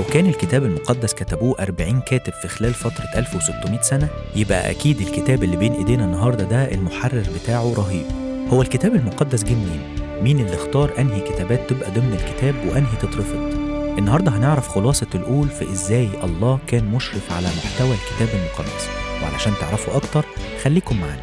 كان الكتاب المقدس كتبوه 40 كاتب في خلال فترة 1600 سنة يبقى أكيد الكتاب اللي بين إيدينا النهاردة ده المحرر بتاعه رهيب هو الكتاب المقدس جه منين؟ مين اللي اختار أنهي كتابات تبقى ضمن الكتاب وأنهي تترفض؟ النهاردة هنعرف خلاصة القول في إزاي الله كان مشرف على محتوى الكتاب المقدس وعلشان تعرفوا أكتر خليكم معانا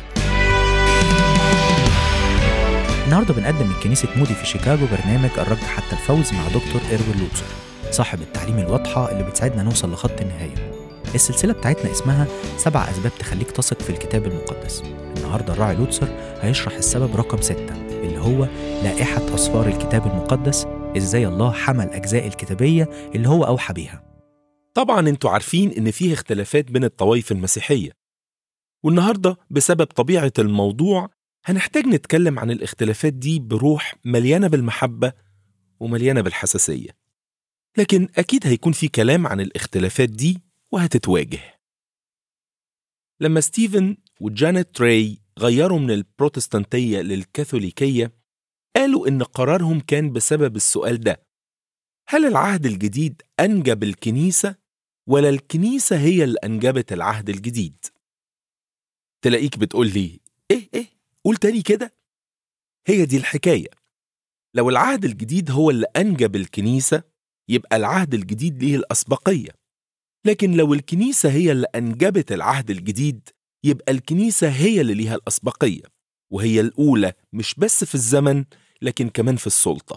النهارده بنقدم من كنيسة مودي في شيكاغو برنامج الرد حتى الفوز مع دكتور إيروين لوتسر صاحب التعليم الواضحة اللي بتساعدنا نوصل لخط النهاية السلسلة بتاعتنا اسمها سبع أسباب تخليك تثق في الكتاب المقدس النهاردة الراعي لوتسر هيشرح السبب رقم ستة اللي هو لائحة أسفار الكتاب المقدس إزاي الله حمل أجزاء الكتابية اللي هو أوحى بيها طبعا انتوا عارفين ان فيه اختلافات بين الطوائف المسيحية والنهاردة بسبب طبيعة الموضوع هنحتاج نتكلم عن الاختلافات دي بروح مليانة بالمحبة ومليانة بالحساسية لكن أكيد هيكون في كلام عن الاختلافات دي وهتتواجه لما ستيفن وجانيت تري غيروا من البروتستانتية للكاثوليكية قالوا إن قرارهم كان بسبب السؤال ده هل العهد الجديد أنجب الكنيسة ولا الكنيسة هي اللي أنجبت العهد الجديد؟ تلاقيك بتقول لي إيه إيه قول تاني كده هي دي الحكاية لو العهد الجديد هو اللي أنجب الكنيسة يبقى العهد الجديد ليه الأسبقية لكن لو الكنيسة هي اللي أنجبت العهد الجديد يبقى الكنيسة هي اللي ليها الأسبقية وهي الأولى مش بس في الزمن لكن كمان في السلطة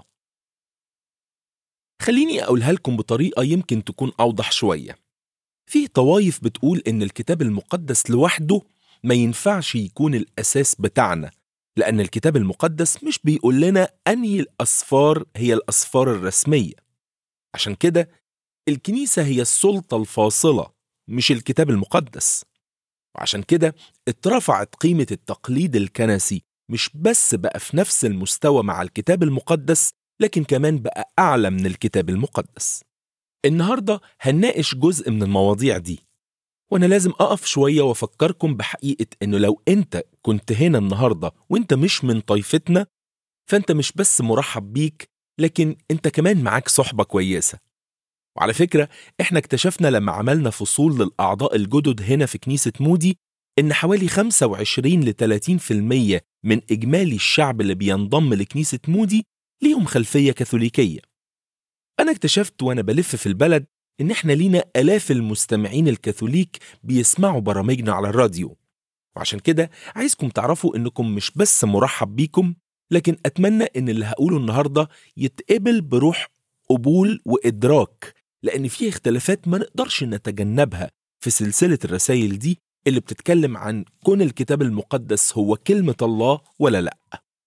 خليني أقولها لكم بطريقة يمكن تكون أوضح شوية في طوايف بتقول إن الكتاب المقدس لوحده ما ينفعش يكون الأساس بتاعنا لأن الكتاب المقدس مش بيقول لنا أنهي الأسفار هي الأسفار الرسمية عشان كده الكنيسة هي السلطة الفاصلة مش الكتاب المقدس وعشان كده اترفعت قيمة التقليد الكنسي مش بس بقى في نفس المستوى مع الكتاب المقدس لكن كمان بقى أعلى من الكتاب المقدس النهاردة هنناقش جزء من المواضيع دي وأنا لازم أقف شوية وأفكركم بحقيقة إنه لو أنت كنت هنا النهاردة وأنت مش من طائفتنا فأنت مش بس مرحب بيك لكن أنت كمان معاك صحبة كويسة وعلى فكرة إحنا اكتشفنا لما عملنا فصول للأعضاء الجدد هنا في كنيسة مودي إن حوالي 25 ل 30% من إجمالي الشعب اللي بينضم لكنيسة مودي ليهم خلفية كاثوليكية أنا اكتشفت وأنا بلف في البلد إن إحنا لينا آلاف المستمعين الكاثوليك بيسمعوا برامجنا على الراديو وعشان كده عايزكم تعرفوا إنكم مش بس مرحب بيكم لكن أتمنى إن اللي هقوله النهاردة يتقبل بروح قبول وإدراك لأن في اختلافات ما نقدرش نتجنبها في سلسلة الرسائل دي اللي بتتكلم عن كون الكتاب المقدس هو كلمة الله ولا لأ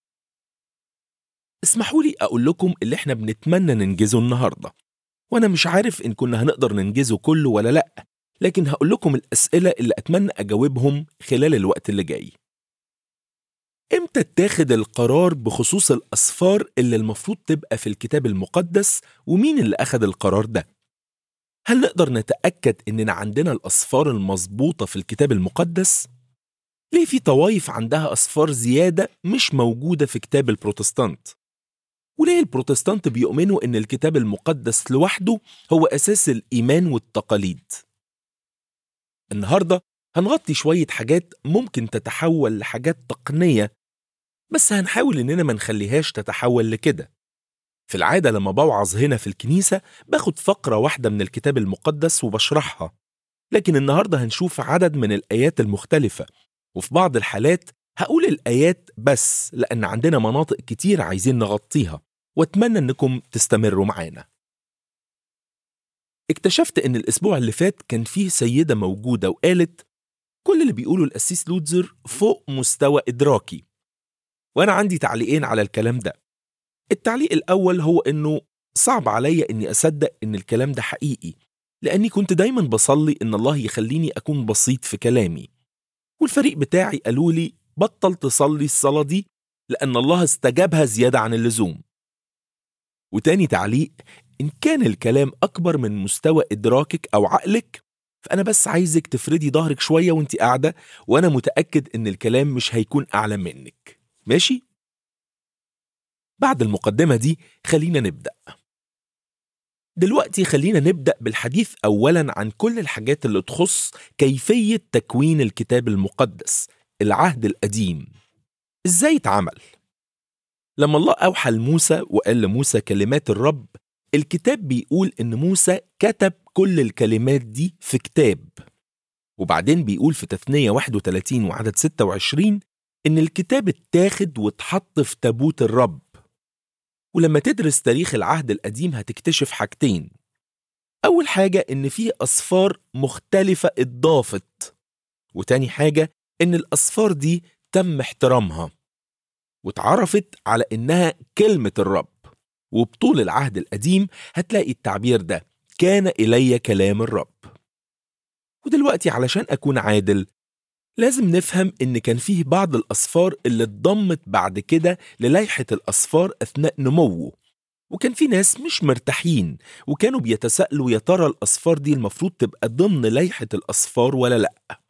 اسمحوا لي أقول لكم اللي احنا بنتمنى ننجزه النهاردة وأنا مش عارف إن كنا هنقدر ننجزه كله ولا لأ لكن هقول لكم الأسئلة اللي أتمنى أجاوبهم خلال الوقت اللي جاي امتى اتاخد القرار بخصوص الأسفار اللي المفروض تبقى في الكتاب المقدس ومين اللي أخد القرار ده؟ هل نقدر نتأكد إننا عندنا الأسفار المظبوطة في الكتاب المقدس؟ ليه في طوايف عندها أسفار زيادة مش موجودة في كتاب البروتستانت؟ وليه البروتستانت بيؤمنوا إن الكتاب المقدس لوحده هو أساس الإيمان والتقاليد؟ النهاردة هنغطي شوية حاجات ممكن تتحول لحاجات تقنية بس هنحاول إننا ما نخليهاش تتحول لكده في العادة لما بوعظ هنا في الكنيسة باخد فقرة واحدة من الكتاب المقدس وبشرحها لكن النهاردة هنشوف عدد من الآيات المختلفة وفي بعض الحالات هقول الآيات بس لأن عندنا مناطق كتير عايزين نغطيها واتمنى انكم تستمروا معانا اكتشفت ان الاسبوع اللي فات كان فيه سيدة موجودة وقالت كل اللي بيقوله القسيس لوتزر فوق مستوى ادراكي وانا عندي تعليقين على الكلام ده التعليق الاول هو انه صعب عليا اني اصدق ان الكلام ده حقيقي لاني كنت دايما بصلي ان الله يخليني اكون بسيط في كلامي والفريق بتاعي قالوا لي بطل تصلي الصلاة دي لأن الله استجابها زيادة عن اللزوم وتاني تعليق إن كان الكلام أكبر من مستوى إدراكك أو عقلك فأنا بس عايزك تفردي ظهرك شوية وانت قاعدة وأنا متأكد إن الكلام مش هيكون أعلى منك ماشي؟ بعد المقدمة دي خلينا نبدأ دلوقتي خلينا نبدأ بالحديث أولا عن كل الحاجات اللي تخص كيفية تكوين الكتاب المقدس العهد القديم إزاي اتعمل؟ لما الله أوحى لموسى وقال لموسى كلمات الرب الكتاب بيقول إن موسى كتب كل الكلمات دي في كتاب وبعدين بيقول في تثنية 31 وعدد 26 إن الكتاب اتاخد واتحط في تابوت الرب ولما تدرس تاريخ العهد القديم هتكتشف حاجتين أول حاجة إن فيه أصفار مختلفة اتضافت وتاني حاجة إن الأصفار دي تم احترامها واتعرفت على إنها كلمة الرب وبطول العهد القديم هتلاقي التعبير ده كان إلي كلام الرب ودلوقتي علشان أكون عادل لازم نفهم إن كان فيه بعض الأصفار اللي اتضمت بعد كده للائحة الأصفار أثناء نموه وكان في ناس مش مرتاحين وكانوا بيتساءلوا يا ترى الأصفار دي المفروض تبقى ضمن لائحة الأصفار ولا لأ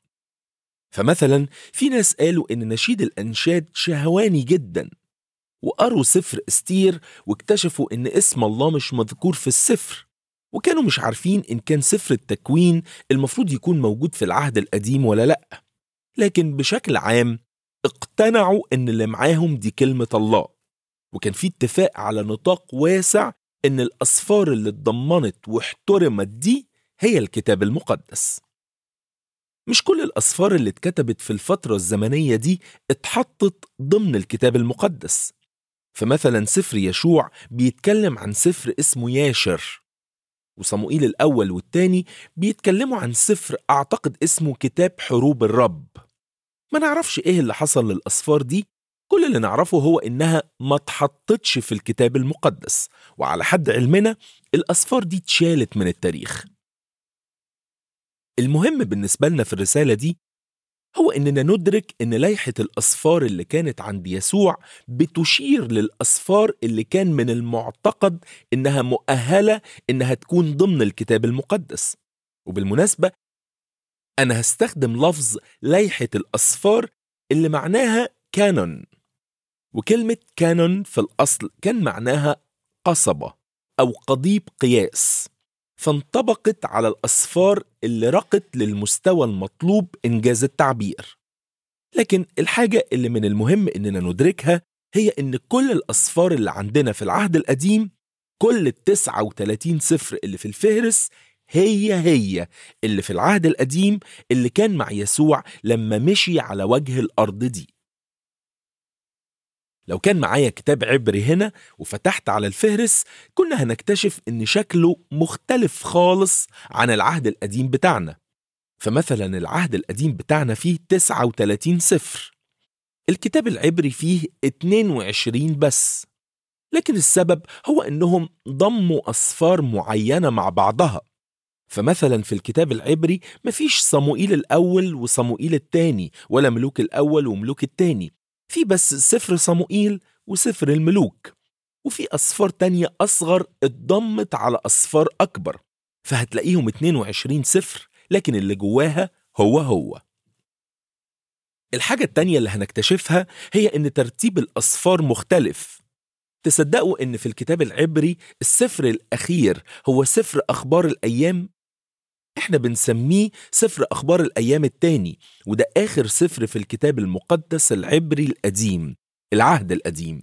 فمثلا في ناس قالوا إن نشيد الأنشاد شهواني جدا وقروا سفر استير واكتشفوا إن اسم الله مش مذكور في السفر وكانوا مش عارفين إن كان سفر التكوين المفروض يكون موجود في العهد القديم ولا لأ لكن بشكل عام اقتنعوا إن اللي معاهم دي كلمة الله وكان في اتفاق على نطاق واسع إن الأصفار اللي اتضمنت واحترمت دي هي الكتاب المقدس مش كل الأصفار اللي اتكتبت في الفترة الزمنية دي اتحطت ضمن الكتاب المقدس فمثلا سفر يشوع بيتكلم عن سفر اسمه ياشر وصموئيل الأول والتاني بيتكلموا عن سفر أعتقد اسمه كتاب حروب الرب ما نعرفش إيه اللي حصل للأصفار دي كل اللي نعرفه هو إنها ما اتحطتش في الكتاب المقدس وعلى حد علمنا الأصفار دي اتشالت من التاريخ المهم بالنسبة لنا في الرسالة دي هو إننا ندرك إن لائحة الأصفار اللي كانت عند يسوع بتشير للأصفار اللي كان من المعتقد إنها مؤهلة إنها تكون ضمن الكتاب المقدس وبالمناسبة أنا هستخدم لفظ لائحة الأصفار اللي معناها كانون وكلمة كانون في الأصل كان معناها قصبة أو قضيب قياس فانطبقت على الأصفار اللي رقت للمستوى المطلوب إنجاز التعبير لكن الحاجة اللي من المهم إننا ندركها هي إن كل الأصفار اللي عندنا في العهد القديم كل التسعة وتلاتين سفر اللي في الفهرس هي هي اللي في العهد القديم اللي كان مع يسوع لما مشي على وجه الأرض دي لو كان معايا كتاب عبري هنا وفتحت على الفهرس كنا هنكتشف ان شكله مختلف خالص عن العهد القديم بتاعنا فمثلا العهد القديم بتاعنا فيه 39 سفر الكتاب العبري فيه 22 بس لكن السبب هو انهم ضموا اصفار معينه مع بعضها فمثلا في الكتاب العبري مفيش صموئيل الاول وصموئيل الثاني ولا ملوك الاول وملوك الثاني في بس سفر صموئيل وسفر الملوك وفي أصفار تانية أصغر اتضمت على أصفار أكبر فهتلاقيهم 22 سفر لكن اللي جواها هو هو الحاجة التانية اللي هنكتشفها هي إن ترتيب الأصفار مختلف تصدقوا إن في الكتاب العبري السفر الأخير هو سفر أخبار الأيام احنا بنسميه سفر أخبار الأيام التاني وده آخر سفر في الكتاب المقدس العبري القديم العهد القديم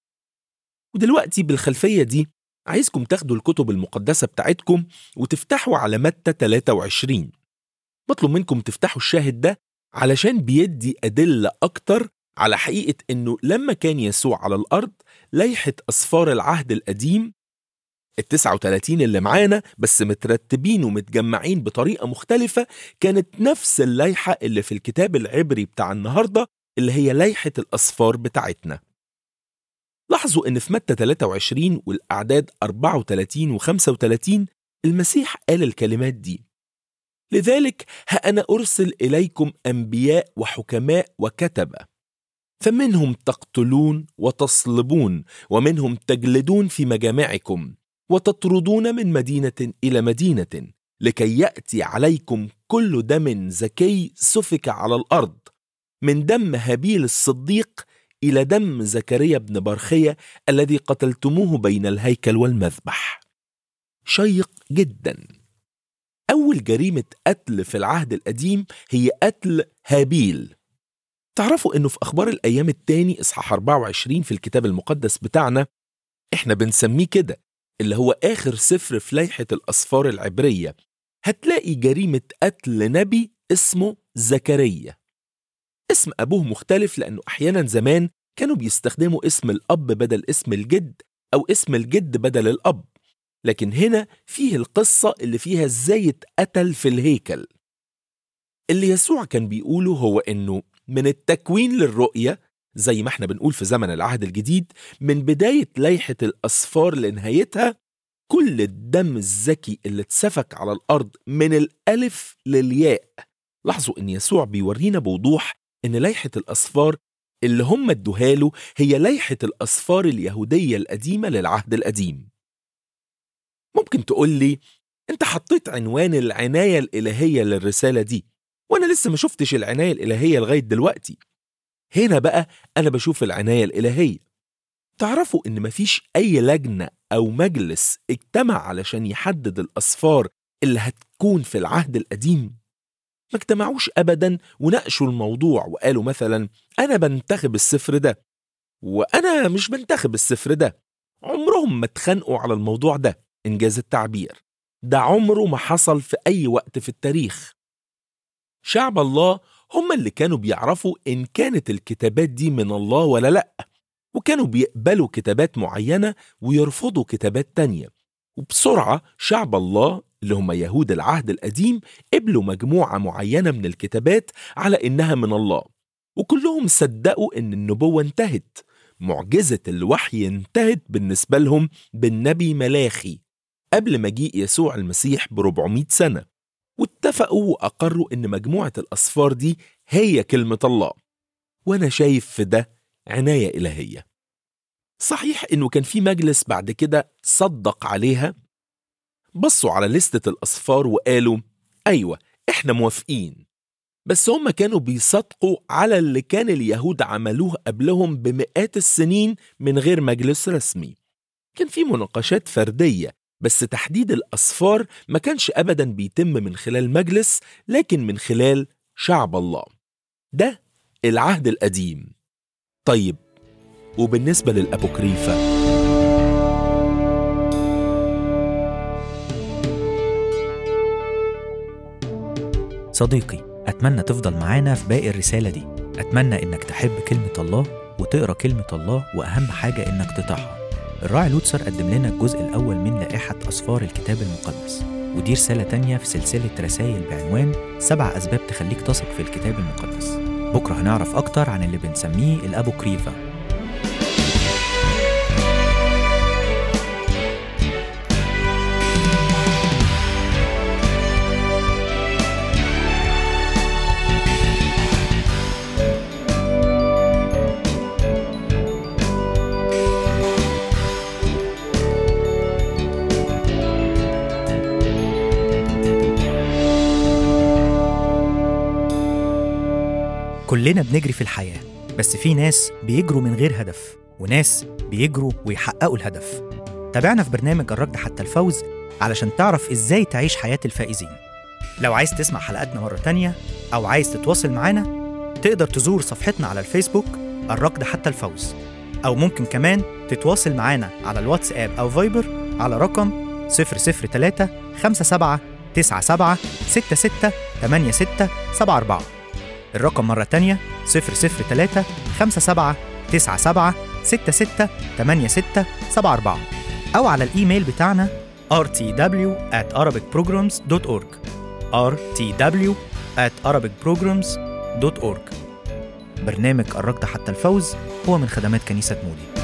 ودلوقتي بالخلفية دي عايزكم تاخدوا الكتب المقدسة بتاعتكم وتفتحوا على متى 23 بطلب منكم تفتحوا الشاهد ده علشان بيدي أدلة أكتر على حقيقة إنه لما كان يسوع على الأرض لائحة أسفار العهد القديم ال 39 اللي معانا بس مترتبين ومتجمعين بطريقة مختلفة كانت نفس اللائحة اللي في الكتاب العبري بتاع النهاردة اللي هي لائحة الأصفار بتاعتنا لاحظوا إن في متى 23 والأعداد 34 و 35 المسيح قال الكلمات دي لذلك ها أنا أرسل إليكم أنبياء وحكماء وكتبة فمنهم تقتلون وتصلبون ومنهم تجلدون في مجامعكم وتطردون من مدينة إلى مدينة لكي يأتي عليكم كل دم زكي سفك على الأرض من دم هابيل الصديق إلى دم زكريا بن برخية الذي قتلتموه بين الهيكل والمذبح شيق جدا أول جريمة قتل في العهد القديم هي قتل هابيل تعرفوا إنه في أخبار الأيام التاني إصحاح 24 في الكتاب المقدس بتاعنا إحنا بنسميه كده اللي هو آخر سفر في لائحة الأسفار العبرية هتلاقي جريمة قتل نبي اسمه زكريا اسم أبوه مختلف لأنه أحيانا زمان كانوا بيستخدموا اسم الأب بدل اسم الجد أو اسم الجد بدل الأب لكن هنا فيه القصة اللي فيها ازاي اتقتل في الهيكل اللي يسوع كان بيقوله هو انه من التكوين للرؤية زي ما احنا بنقول في زمن العهد الجديد من بداية لائحة الأسفار لنهايتها كل الدم الزكي اللي اتسفك على الأرض من الألف للياء لاحظوا ان يسوع بيورينا بوضوح ان لائحة الأسفار اللي هم ادوها له هي لائحة الأسفار اليهودية القديمة للعهد القديم ممكن تقول لي انت حطيت عنوان العناية الإلهية للرسالة دي وانا لسه ما شفتش العناية الإلهية لغاية دلوقتي هنا بقى أنا بشوف العناية الإلهية تعرفوا إن مفيش أي لجنة أو مجلس اجتمع علشان يحدد الأسفار اللي هتكون في العهد القديم ما اجتمعوش أبدا وناقشوا الموضوع وقالوا مثلا أنا بنتخب السفر ده وأنا مش بنتخب السفر ده عمرهم ما اتخانقوا على الموضوع ده إنجاز التعبير ده عمره ما حصل في أي وقت في التاريخ شعب الله هم اللي كانوا بيعرفوا إن كانت الكتابات دي من الله ولا لأ وكانوا بيقبلوا كتابات معينة ويرفضوا كتابات تانية وبسرعة شعب الله اللي هم يهود العهد القديم قبلوا مجموعة معينة من الكتابات على إنها من الله وكلهم صدقوا إن النبوة انتهت معجزة الوحي انتهت بالنسبة لهم بالنبي ملاخي قبل مجيء يسوع المسيح ب 400 سنة واتفقوا وأقروا إن مجموعة الأسفار دي هي كلمة الله وأنا شايف في ده عناية إلهية صحيح إنه كان في مجلس بعد كده صدق عليها بصوا على لستة الأسفار وقالوا أيوة إحنا موافقين بس هم كانوا بيصدقوا على اللي كان اليهود عملوه قبلهم بمئات السنين من غير مجلس رسمي كان في مناقشات فردية بس تحديد الأسفار ما كانش أبدا بيتم من خلال مجلس لكن من خلال شعب الله ده العهد القديم طيب وبالنسبة للأبوكريفة صديقي أتمنى تفضل معانا في باقي الرسالة دي أتمنى إنك تحب كلمة الله وتقرأ كلمة الله وأهم حاجة إنك تطيعها الراعي لوتسر قدم لنا الجزء الأول من لائحة أسفار الكتاب المقدس ودي رسالة تانية في سلسلة رسائل بعنوان سبع أسباب تخليك تثق في الكتاب المقدس بكرة هنعرف أكتر عن اللي بنسميه الأبوكريفا كلنا بنجري في الحياة بس في ناس بيجروا من غير هدف وناس بيجروا ويحققوا الهدف تابعنا في برنامج الركض حتى الفوز علشان تعرف ازاي تعيش حياة الفائزين لو عايز تسمع حلقاتنا مرة تانية أو عايز تتواصل معانا تقدر تزور صفحتنا على الفيسبوك الركض حتى الفوز أو ممكن كمان تتواصل معانا على الواتساب أو فايبر على رقم 003 57 97 66 86 74 الرقم مرة تانية 003 57 97 66 86 74 أو على الإيميل بتاعنا rtw at arabicprograms.org rtw at arabicprograms.org برنامج الركض حتى الفوز هو من خدمات كنيسة مودي